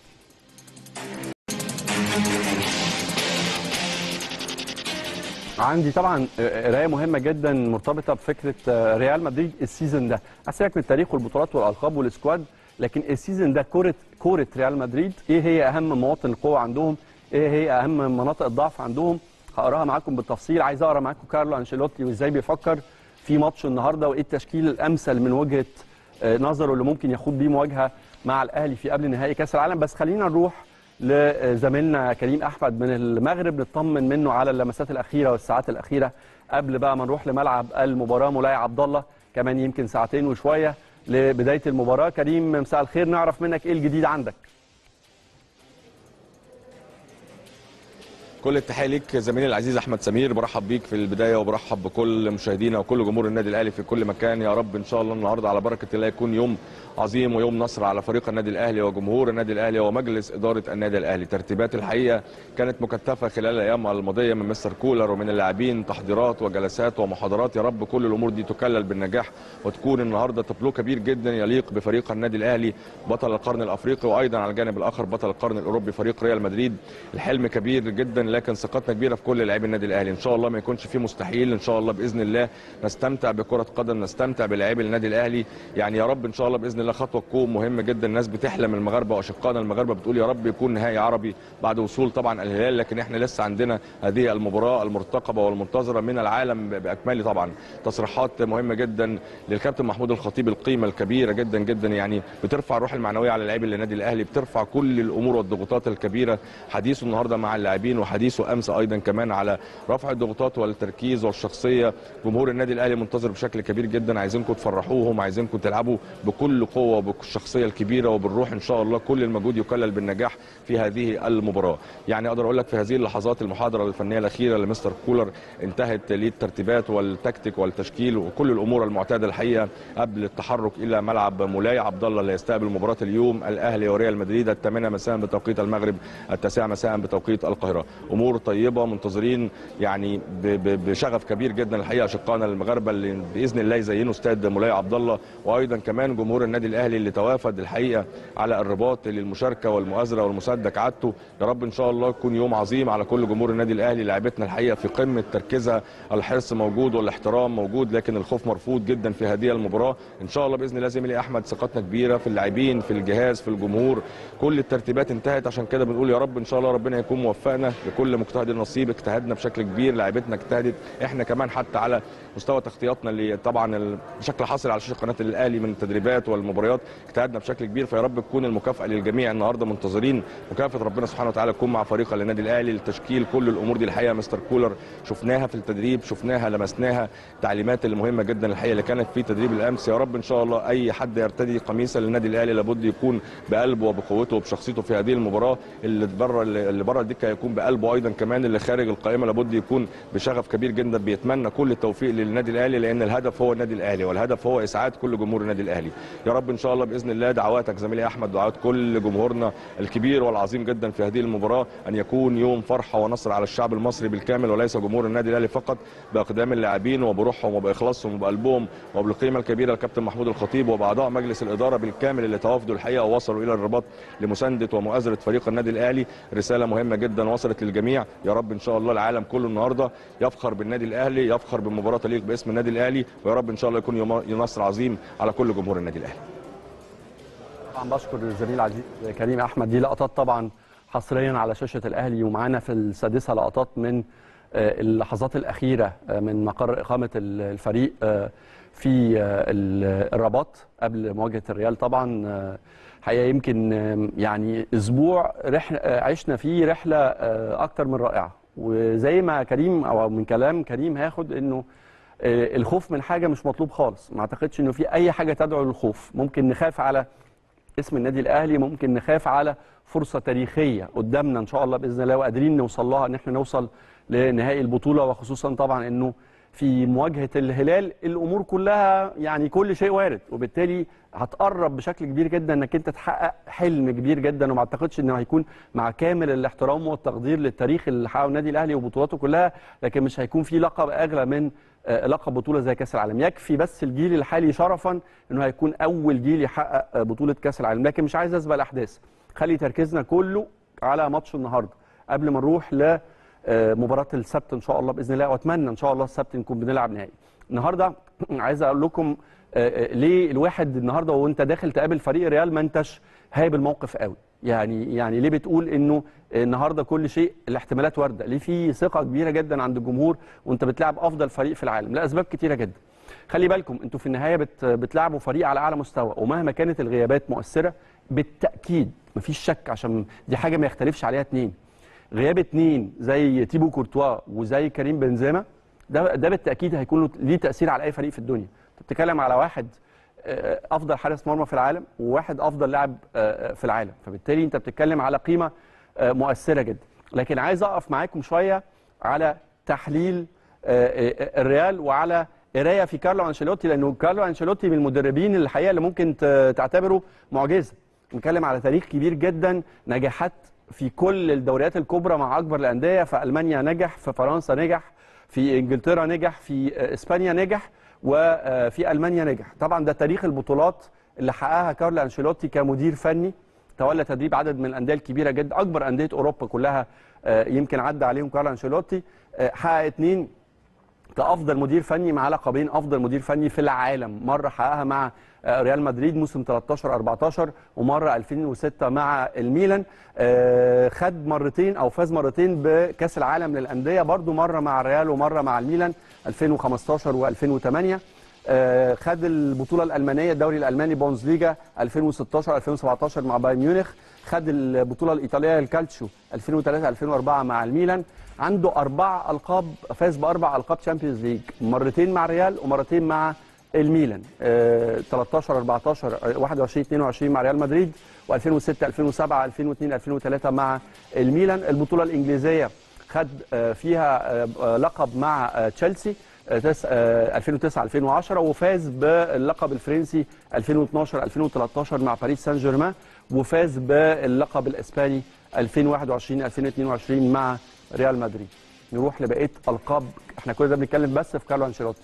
عندي طبعا قرايه مهمه جدا مرتبطه بفكره ريال مدريد السيزون ده اسيبك من التاريخ والبطولات والالقاب والسكواد لكن السيزون ده كوره كوره ريال مدريد ايه هي اهم مواطن القوه عندهم ايه هي اهم مناطق الضعف عندهم هقراها معاكم بالتفصيل عايز اقرا معاكم كارلو انشيلوتي وازاي بيفكر في ماتش النهارده وايه التشكيل الامثل من وجهه آه، نظره اللي ممكن يخوض بيه مواجهه مع الاهلي في قبل نهائي كاس العالم بس خلينا نروح لزميلنا كريم احمد من المغرب نطمن منه على اللمسات الاخيره والساعات الاخيره قبل بقى ما نروح لملعب المباراه مولاي عبد الله كمان يمكن ساعتين وشويه لبدايه المباراه كريم مساء الخير نعرف منك ايه الجديد عندك كل التحيه ليك زميلي العزيز احمد سمير برحب بيك في البدايه وبرحب بكل مشاهدينا وكل جمهور النادي الاهلي في كل مكان يا رب ان شاء الله النهارده على بركه الله يكون يوم عظيم ويوم نصر على فريق النادي الاهلي وجمهور النادي الاهلي ومجلس اداره النادي الاهلي ترتيبات الحقيقه كانت مكثفه خلال الايام الماضيه من مستر كولر ومن اللاعبين تحضيرات وجلسات ومحاضرات يا رب كل الامور دي تكلل بالنجاح وتكون النهارده تابلو كبير جدا يليق بفريق النادي الاهلي بطل القرن الافريقي وايضا على الجانب الاخر بطل القرن الاوروبي فريق ريال مدريد الحلم كبير جدا لكن ثقتنا كبيره في كل لاعبي النادي الاهلي ان شاء الله ما يكونش فيه مستحيل ان شاء الله باذن الله نستمتع بكره قدم نستمتع بلاعبي النادي الاهلي يعني يا رب ان شاء الله باذن الله خطوه تكون مهمه جدا الناس بتحلم المغاربه واشقائنا المغاربه بتقول يا رب يكون نهائي عربي بعد وصول طبعا الهلال لكن احنا لسه عندنا هذه المباراه المرتقبه والمنتظره من العالم باكمله طبعا تصريحات مهمه جدا للكابتن محمود الخطيب القيمه الكبيره جدا جدا يعني بترفع الروح المعنويه على لاعبي النادي الاهلي بترفع كل الامور والضغوطات الكبيره حديثه النهارده مع اللاعبين وحديثه امس ايضا كمان على رفع الضغوطات والتركيز والشخصيه جمهور النادي الاهلي منتظر بشكل كبير جدا عايزينكم تفرحوهم عايزينكم تلعبوا بكل قوه وبالشخصيه الكبيره وبالروح ان شاء الله كل المجهود يكلل بالنجاح في هذه المباراه يعني اقدر اقول لك في هذه اللحظات المحاضره الفنيه الاخيره لمستر كولر انتهت للترتيبات والتكتيك والتشكيل وكل الامور المعتاده الحقيقه قبل التحرك الى ملعب مولاي عبد الله اللي يستقبل مباراه اليوم الاهلي وريال مدريد الثامنه مساء بتوقيت المغرب التاسعه مساء بتوقيت القاهره امور طيبه منتظرين يعني ب- ب- بشغف كبير جدا الحقيقه اشقائنا المغاربه اللي باذن الله يزينوا استاد مولاي عبد الله وايضا كمان جمهور النادي الاهلي اللي توافد الحقيقه على الرباط للمشاركه والمؤازره والمسانده كعادته يا رب ان شاء الله يكون يوم عظيم على كل جمهور النادي الاهلي لاعبتنا الحقيقه في قمه تركيزها الحرص موجود والاحترام موجود لكن الخوف مرفوض جدا في هذه المباراه ان شاء الله باذن الله زميلي احمد ثقتنا كبيره في اللاعبين في الجهاز في الجمهور كل الترتيبات انتهت عشان كده بنقول يا رب ان شاء الله ربنا يكون موفقنا لكل مجتهد نصيب اجتهدنا بشكل كبير لاعبتنا اجتهدت احنا كمان حتى على مستوى تغطياتنا اللي طبعا ال- بشكل حاصل على شاشه قناه الاهلي من التدريبات والمباريات اجتهدنا بشكل كبير فيا رب تكون المكافاه للجميع النهارده منتظرين مكافاه ربنا سبحانه وتعالى تكون مع فريق النادي الاهلي للتشكيل كل الامور دي الحقيقه مستر كولر شفناها في التدريب شفناها لمسناها التعليمات المهمه جدا الحقيقه اللي كانت في تدريب الامس يا رب ان شاء الله اي حد يرتدي قميصا للنادي الاهلي لابد يكون بقلبه وبقوته وبشخصيته في هذه المباراه اللي بره اللي بره الدكه يكون بقلبه ايضا كمان اللي خارج القائمه لابد يكون بشغف كبير جدا بيتمنى كل التوفيق للنادي الاهلي لان الهدف هو النادي الاهلي والهدف هو اسعاد كل جمهور النادي الاهلي يا رب ان شاء الله باذن الله دعواتك زميلي احمد دعوات كل جمهورنا الكبير والعظيم جدا في هذه المباراه ان يكون يوم فرحه ونصر على الشعب المصري بالكامل وليس جمهور النادي الاهلي فقط باقدام اللاعبين وبروحهم وباخلاصهم وبقلبهم وبالقيمه الكبيره الكابتن محمود الخطيب وباعضاء مجلس الاداره بالكامل اللي توافدوا الحقيقه ووصلوا الى الرباط لمسانده ومؤازره فريق النادي الاهلي رساله مهمه جدا وصلت للجميع يا رب ان شاء الله العالم كله النهارده يفخر بالنادي الاهلي يفخر بمباراه تليق باسم النادي الاهلي ويا رب ان شاء الله يكون يوم يوم نصر عظيم على كل جمهور النادي الاهلي طبعا بشكر الزميل العزيز كريم احمد دي لقطات طبعا حصريا على شاشه الاهلي ومعانا في السادسه لقطات من آه، اللحظات الاخيره آه، من مقر اقامه ال- الفريق آه، في آه، ال- الرباط قبل مواجهه الريال طبعا آه، حقيقه يمكن آه، يعني اسبوع رحله آه، عشنا فيه رحله آه، اكتر من رائعه وزي ما كريم او من كلام كريم هاخد انه آه، الخوف من حاجه مش مطلوب خالص ما اعتقدش انه في اي حاجه تدعو للخوف ممكن نخاف على اسم النادي الاهلي ممكن نخاف على فرصه تاريخيه قدامنا ان شاء الله باذن الله وقادرين نوصل لها ان احنا نوصل لنهائي البطوله وخصوصا طبعا انه في مواجهه الهلال الامور كلها يعني كل شيء وارد وبالتالي هتقرب بشكل كبير جدا انك انت تحقق حلم كبير جدا وما اعتقدش انه هيكون مع كامل الاحترام والتقدير للتاريخ اللي حققه النادي الاهلي وبطولاته كلها لكن مش هيكون في لقب اغلى من آه، لقب بطوله زي كاس العالم يكفي بس الجيل الحالي شرفا انه هيكون اول جيل يحقق آه، بطوله كاس العالم لكن مش عايز اسبق الاحداث خلي تركيزنا كله على ماتش النهارده قبل ما نروح ل آه، مباراه السبت ان شاء الله باذن الله واتمنى ان شاء الله السبت نكون بنلعب نهائي النهارده عايز اقول لكم آه، آه، ليه الواحد النهارده وانت داخل تقابل فريق ريال ما انتش هايب الموقف قوي يعني يعني ليه بتقول انه النهارده كل شيء الاحتمالات وارده ليه في ثقه كبيره جدا عند الجمهور وانت بتلعب افضل فريق في العالم لاسباب كتيره جدا خلي بالكم انتوا في النهايه بت بتلعبوا فريق على اعلى مستوى ومهما كانت الغيابات مؤثره بالتاكيد مفيش شك عشان دي حاجه ما يختلفش عليها اتنين غياب اتنين زي تيبو كورتوا وزي كريم بنزيما ده ده بالتاكيد هيكون له ليه تاثير على اي فريق في الدنيا انت بتتكلم على واحد آه، افضل حارس مرمى في العالم وواحد افضل لاعب آه، في العالم فبالتالي انت بتتكلم على قيمه آه، مؤثره جدا لكن عايز اقف معاكم شويه على تحليل آه، آه، الريال وعلى قرايه في كارلو انشيلوتي لانه كارلو انشيلوتي من المدربين الحقيقه اللي ممكن ت- تعتبره معجزه بنتكلم على تاريخ كبير جدا نجاحات في كل الدوريات الكبرى مع اكبر الانديه في المانيا نجح في فرنسا نجح في انجلترا نجح في آه، اسبانيا نجح وفي المانيا نجح طبعا ده تاريخ البطولات اللي حققها كارلو انشيلوتي كمدير فني تولى تدريب عدد من الانديه الكبيره جدا اكبر انديه اوروبا كلها آه، يمكن عدى عليهم كارلو انشيلوتي آه، حقق اتنين كافضل مدير فني مع لقبين افضل مدير فني في العالم مره حققها مع آه، ريال مدريد موسم 13 14 ومره 2006 مع الميلان آه، خد مرتين او فاز مرتين بكاس العالم للانديه برضو مره مع الريال ومره مع الميلان 2015 و2008 آه، خد البطوله الالمانيه الدوري الالماني بونزليجا 2016 2017 مع بايرن ميونخ خد البطوله الايطاليه الكالتشيو 2003 2004 مع الميلان عنده اربع القاب فاز باربع القاب تشامبيونز ليج مرتين مع الريال ومرتين مع الميلان آه، 13 14 آه، 21 22 مع ريال مدريد و2006 2007 2002 2003 مع الميلان البطوله الانجليزيه خد آه، فيها آه، آه، لقب مع آه، تشيلسي آه، تس- آه، 2009 2010 وفاز باللقب الفرنسي 2012 2013 مع باريس سان جيرمان وفاز باللقب الاسباني 2021 2022 مع ريال مدريد نروح لبقيه القاب احنا كل ده بنتكلم بس في كارلو انشيلوتي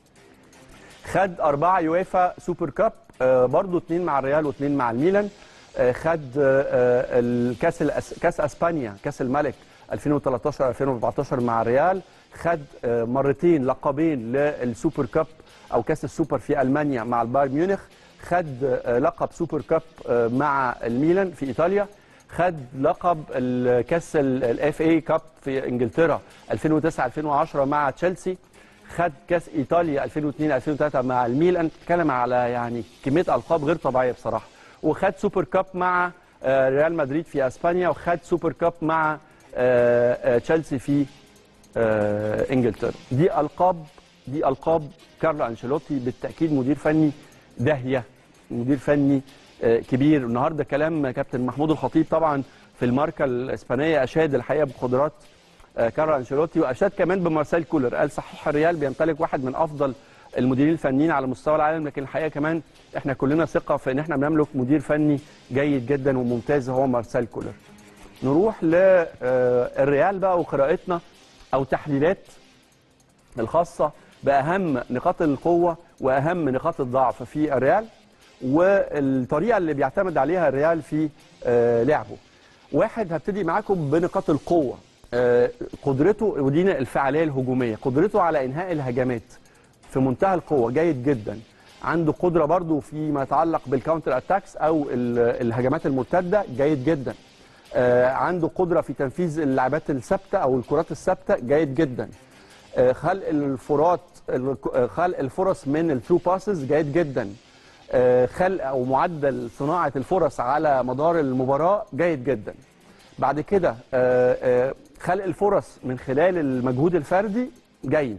خد أربعة يويفا سوبر كاب آه برضو اتنين مع الريال واتنين مع الميلان آه خد آه الكاس الأس... كاس اسبانيا كاس الملك 2013 2014 مع الريال خد آه مرتين لقبين للسوبر كاب او كاس السوبر في المانيا مع البايرن ميونخ خد آه لقب سوبر كاب آه مع الميلان في ايطاليا خد لقب الكاس الاف اي كاب في انجلترا 2009 2010 مع تشيلسي خد كاس ايطاليا 2002 2003 مع الميلان اتكلم على يعني كميه القاب غير طبيعيه بصراحه وخد سوبر كاب مع آه، ريال مدريد في اسبانيا وخد سوبر كاب مع آه، آه، تشيلسي في آه، انجلترا دي القاب دي القاب كارلو انشيلوتي بالتاكيد مدير فني داهيه مدير فني آه، كبير النهارده كلام كابتن محمود الخطيب طبعا في الماركه الاسبانيه اشاد الحقيقه بقدرات آه، كارلو انشيلوتي واشاد كمان بمارسيل كولر قال صحيح الريال بيمتلك واحد من افضل المديرين الفنيين على مستوى العالم لكن الحقيقه كمان احنا كلنا ثقه في ان احنا بنملك مدير فني جيد جدا وممتاز هو مارسيل كولر نروح للريال بقى وقراءتنا او تحليلات الخاصه باهم نقاط القوه واهم نقاط الضعف في الريال والطريقه اللي بيعتمد عليها الريال في آه، لعبه واحد هبتدي معاكم بنقاط القوه آه، قدرته ودي الفعاليه الهجوميه قدرته على انهاء الهجمات في منتهى القوه جيد جدا عنده قدره برضو فيما يتعلق بالكاونتر اتاكس او ال- الهجمات المرتده جيد جدا آه، عنده قدره في تنفيذ اللعبات الثابته او الكرات الثابته جيد جدا آه، خلق الفرات الك- آه، خلق الفرص من الثرو باسز جيد جدا آه، خلق او معدل صناعه الفرص على مدار المباراه جيد جدا بعد كده آه، آه، خلق الفرص من خلال المجهود الفردي جيد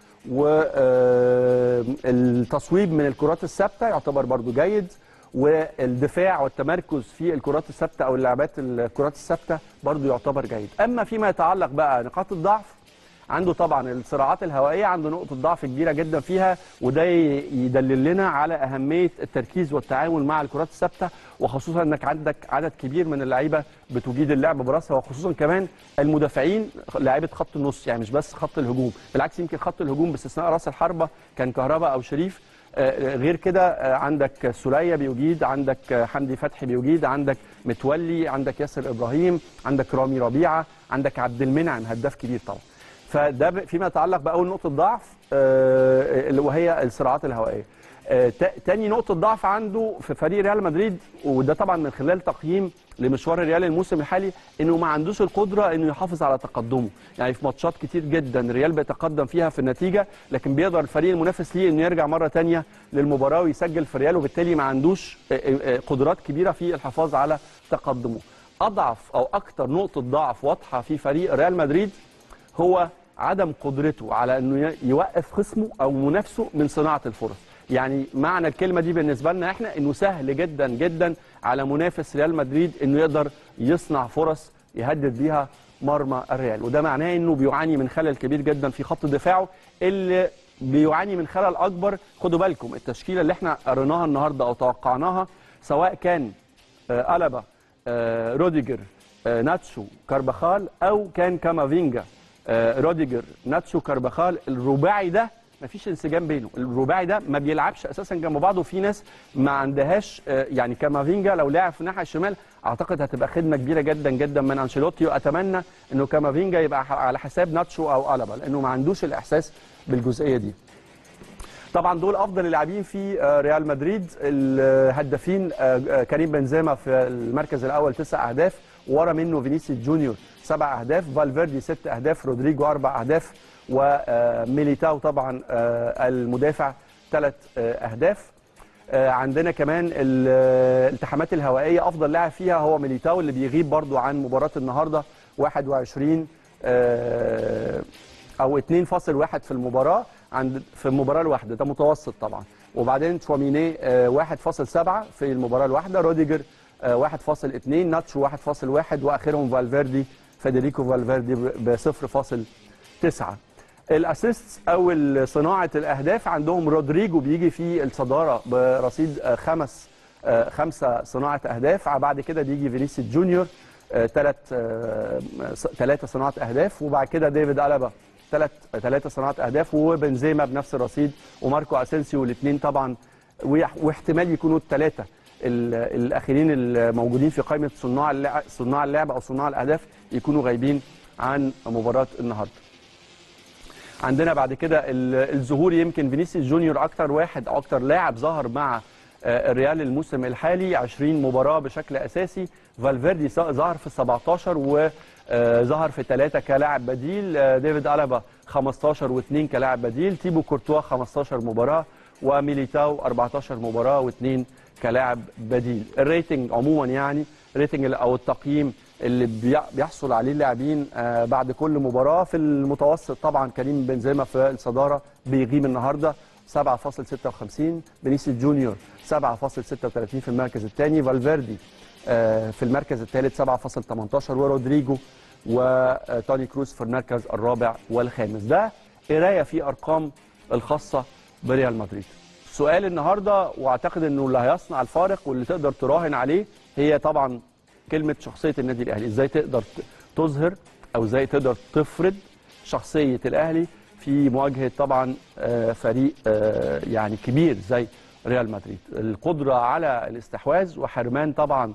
والتصويب من الكرات الثابته يعتبر برضو جيد والدفاع والتمركز في الكرات الثابته او اللعبات الكرات الثابته برضو يعتبر جيد اما فيما يتعلق بقى نقاط الضعف عنده طبعا الصراعات الهوائيه عنده نقطه ضعف كبيره جدا فيها وده ي- يدلل لنا على اهميه التركيز والتعامل مع الكرات الثابته وخصوصا انك عندك عدد كبير من اللعيبه بتجيد اللعب براسها وخصوصا كمان المدافعين لاعيبه خط النص يعني مش بس خط الهجوم بالعكس يمكن خط الهجوم باستثناء راس الحربه كان كهربا او شريف آه، غير كده آه، عندك سولية بيجيد عندك آه، حمدي فتحي بيجيد عندك متولي عندك ياسر ابراهيم عندك رامي ربيعه عندك عبد المنعم هداف كبير طبعا فده ب- فيما يتعلق باول نقطه ضعف آه، اللي وهي الصراعات الهوائيه آه، تا- تاني نقطه ضعف عنده في فريق ريال مدريد وده طبعا من خلال تقييم لمشوار الريال الموسم الحالي انه ما عندوش القدره انه يحافظ على تقدمه يعني في ماتشات كتير جدا الريال بيتقدم فيها في النتيجه لكن بيقدر الفريق المنافس ليه انه يرجع مره تانية للمباراه ويسجل في الريال وبالتالي ما عندوش آه، آه، قدرات كبيره في الحفاظ على تقدمه اضعف او اكتر نقطه ضعف واضحه في فريق ريال مدريد هو عدم قدرته على انه ي- يوقف خصمه او منافسه من صناعه الفرص يعني معنى الكلمه دي بالنسبه لنا احنا انه سهل جدا جدا على منافس ريال مدريد انه يقدر يصنع فرص يهدد بيها مرمى الريال وده معناه انه بيعاني من خلل كبير جدا في خط دفاعه اللي بيعاني من خلل اكبر خدوا بالكم التشكيله اللي احنا قريناها النهارده او توقعناها سواء كان آه، ألابا آه، روديجر آه، ناتشو كارباخال او كان كامافينجا آه، روديجر ناتشو كارباخال الرباعي ده مفيش انسجام بينه الرباعي ده ما بيلعبش اساسا جنب بعض وفي ناس ما عندهاش آه، يعني كامافينجا لو لعب في الناحيه الشمال اعتقد هتبقى خدمه كبيره جدا جدا من انشيلوتي واتمنى انه كامافينجا يبقى ح- على حساب ناتشو او ألابا لانه ما عندوش الاحساس بالجزئيه دي طبعا دول افضل اللاعبين في آه، ريال مدريد الهدافين آه، آه، كريم بنزيما في المركز الاول تسع اهداف ورا منه فينيسيوس جونيور سبع اهداف فالفيردي ست اهداف رودريجو اربع اهداف وميليتاو طبعا آه، المدافع ثلاث اهداف آه، عندنا كمان ال- الالتحامات الهوائيه افضل لاعب فيها هو ميليتاو اللي بيغيب برضو عن مباراه النهارده 21 آه، او 2.1 في المباراه عند في المباراه الواحده ده متوسط طبعا وبعدين تشواميني آه، 1.7 في المباراه الواحده روديجر آه، 1.2 ناتشو 1.1 واخرهم فالفيردي فيدريكو فالفيردي ب 0.9 الاسيست او صناعه الاهداف عندهم رودريجو بيجي في الصداره برصيد آه، خمس آه، خمسه صناعه اهداف بعد كده بيجي فينيسيوس جونيور ثلاث ثلاثه صناعه اهداف وبعد كده ديفيد الابا ثلاث ثلاثه صناعه اهداف وبنزيما بنفس الرصيد وماركو اسينسيو الاثنين طبعا ويح- واحتمال يكونوا الثلاثه ال- الاخرين الموجودين في قائمه صناع اللعب صناع اللعب او صناع الاهداف يكونوا غايبين عن مباراه النهارده عندنا بعد كده ال- الظهور يمكن فينيسيوس جونيور اكتر واحد او اكتر لاعب ظهر مع آه، الريال الموسم الحالي 20 مباراه بشكل اساسي فالفيردي ظ- ظهر في 17 وظهر في ثلاثه كلاعب بديل آه، ديفيد الابا 15 واثنين كلاعب بديل تيبو كورتوا 15 مباراه وميليتاو 14 مباراه واثنين كلاعب بديل الريتنج عموما يعني الريتنج او التقييم اللي بي- بيحصل عليه اللاعبين آه، بعد كل مباراه في المتوسط طبعا كريم بنزيما في الصداره بيغيب النهارده 7.56 فينيسيوس جونيور 7.36 في المركز الثاني فالفيردي آه، في المركز الثالث 7.18 ورودريجو وتوني كروز في المركز الرابع والخامس ده قرايه في ارقام الخاصه بريال مدريد سؤال النهارده واعتقد انه اللي هيصنع الفارق واللي تقدر تراهن عليه هي طبعا كلمه شخصيه النادي الاهلي ازاي تقدر ت- تظهر او ازاي تقدر تفرض شخصيه الاهلي في مواجهه طبعا آه، فريق آه، يعني كبير زي ريال مدريد القدره على الاستحواذ وحرمان طبعا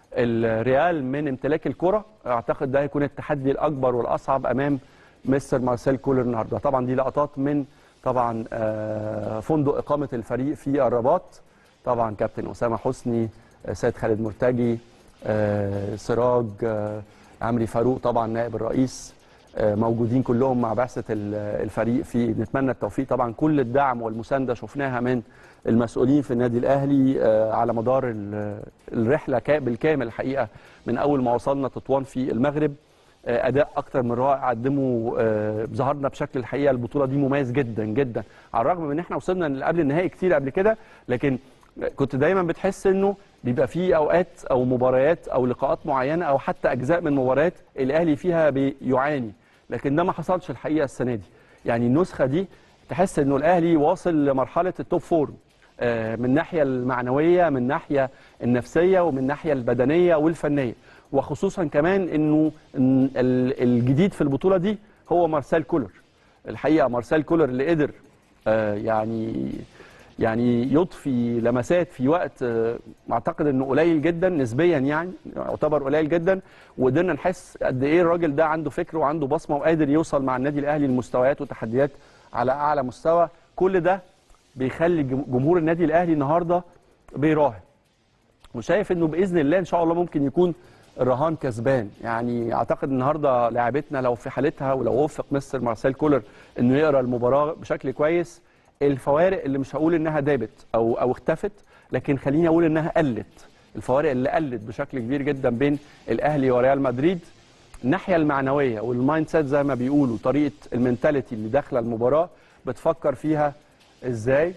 الريال من امتلاك الكره اعتقد ده هيكون التحدي الاكبر والاصعب امام مستر مارسيل كولر النهارده طبعا دي لقطات من طبعا آه، فندق اقامه الفريق في الرباط طبعا كابتن اسامه حسني آه، سيد خالد مرتجي آه، سراج آه، عمري فاروق طبعا نائب الرئيس آه، موجودين كلهم مع بعثه ال- الفريق في نتمنى التوفيق طبعا كل الدعم والمسانده شفناها من المسؤولين في النادي الاهلي آه، على مدار ال- الرحله كا- بالكامل الحقيقه من اول ما وصلنا تطوان في المغرب آه، اداء اكتر من رائع قدموا آه، ظهرنا بشكل الحقيقه البطوله دي مميز جدا جدا على الرغم من ان احنا وصلنا قبل النهائي كتير قبل كده لكن كنت دايما بتحس انه بيبقى في اوقات او مباريات او لقاءات معينه او حتى اجزاء من مباريات الاهلي فيها بيعاني لكن ده ما حصلش الحقيقه السنه دي يعني النسخه دي تحس انه الاهلي واصل لمرحله التوب فور آه، من الناحيه المعنويه من الناحيه النفسيه ومن الناحيه البدنيه والفنيه وخصوصا كمان انه إن ال- الجديد في البطوله دي هو مارسيل كولر الحقيقه مارسيل كولر اللي قدر آه، يعني يعني يضفي لمسات في وقت آه، اعتقد انه قليل جدا نسبيا يعني يعتبر قليل جدا وقدرنا نحس قد ايه الراجل ده عنده فكر وعنده بصمه وقادر يوصل مع النادي الاهلي لمستويات وتحديات على اعلى مستوى كل ده بيخلي جم- جمهور النادي الاهلي النهارده بيراهن وشايف انه باذن الله ان شاء الله ممكن يكون الرهان كسبان يعني اعتقد النهارده لاعبتنا لو في حالتها ولو وفق مستر مارسيل كولر انه يقرا المباراه بشكل كويس الفوارق اللي مش هقول انها دابت او او اختفت لكن خليني اقول انها قلت الفوارق اللي قلت بشكل كبير جدا بين الاهلي وريال مدريد الناحيه المعنويه والمايند سيت زي ما بيقولوا طريقه المينتاليتي اللي داخله المباراه بتفكر فيها ازاي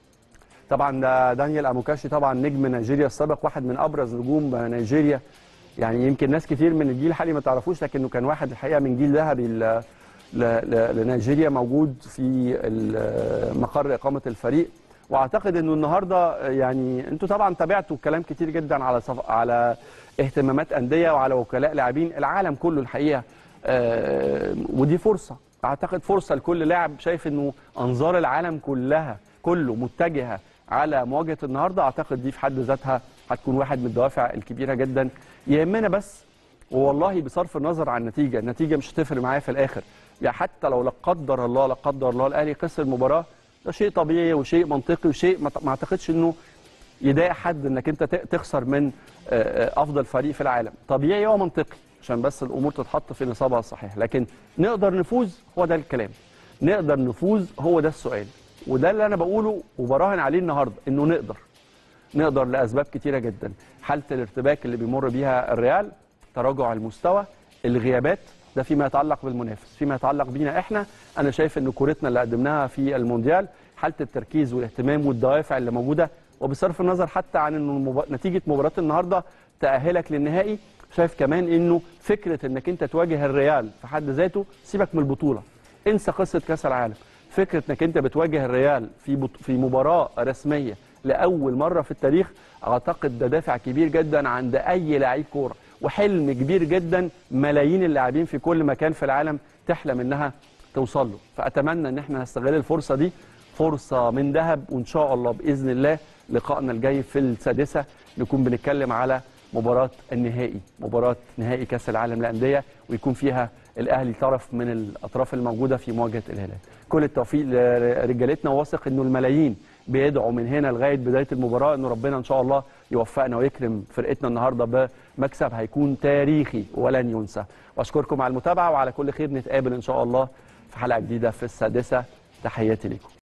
طبعا ده دانيال اموكاشي طبعا نجم نيجيريا السابق واحد من ابرز نجوم نيجيريا يعني يمكن ناس كتير من الجيل الحالي ما تعرفوش لكنه كان واحد الحقيقه من جيل ذهبي ل- ل- ل- لنيجيريا موجود في ال- مقر اقامه الفريق واعتقد انه النهارده يعني انتوا طبعا تابعتوا كلام كتير جدا على صف... على اهتمامات انديه وعلى وكلاء لاعبين العالم كله الحقيقه آه، ودي فرصه اعتقد فرصه لكل لاعب شايف انه انظار العالم كلها كله متجهه على مواجهه النهارده اعتقد دي في حد ذاتها هتكون واحد من الدوافع الكبيره جدا يهمنا بس والله بصرف النظر عن النتيجه النتيجه مش هتفرق معايا في الاخر يعني حتى لو لا قدر الله لا قدر الله الاهلي خسر المباراه ده شيء طبيعي وشيء منطقي وشيء ما ما اعتقدش انه يضايق حد انك انت ت- تخسر من آه، آه، افضل فريق في العالم طبيعي ومنطقي عشان بس الامور تتحط في نصابها الصحيح لكن نقدر نفوز هو ده الكلام نقدر نفوز هو ده السؤال وده اللي انا بقوله وبراهن عليه النهارده انه نقدر نقدر لاسباب كتيره جدا حاله الارتباك اللي بيمر بيها الريال تراجع المستوى الغيابات ده فيما يتعلق بالمنافس فيما يتعلق بينا احنا انا شايف ان كورتنا اللي قدمناها في المونديال حاله التركيز والاهتمام والدوافع اللي موجوده وبصرف النظر حتى عن انه المب... نتيجه مباراه النهارده تاهلك للنهائي شايف كمان انه فكره انك انت تواجه الريال في حد ذاته سيبك من البطوله انسى قصه كاس العالم فكره انك انت بتواجه الريال في بط... في مباراه رسميه لاول مره في التاريخ اعتقد ده دافع كبير جدا عند اي لعيب كوره وحلم كبير جدا ملايين اللاعبين في كل مكان في العالم تحلم انها توصل له فاتمنى ان احنا نستغل الفرصه دي فرصه من ذهب وان شاء الله باذن الله لقائنا الجاي في السادسه نكون بنتكلم على مباراه النهائي مباراه نهائي كاس العالم للانديه ويكون فيها الاهلي طرف من الاطراف الموجوده في مواجهه الهلال كل التوفيق لرجالتنا واثق انه الملايين بيدعوا من هنا لغايه بدايه المباراه انه ربنا ان شاء الله يوفقنا ويكرم فرقتنا النهارده بمكسب هيكون تاريخي ولن ينسى واشكركم على المتابعه وعلى كل خير نتقابل ان شاء الله في حلقه جديده في السادسه تحياتي لكم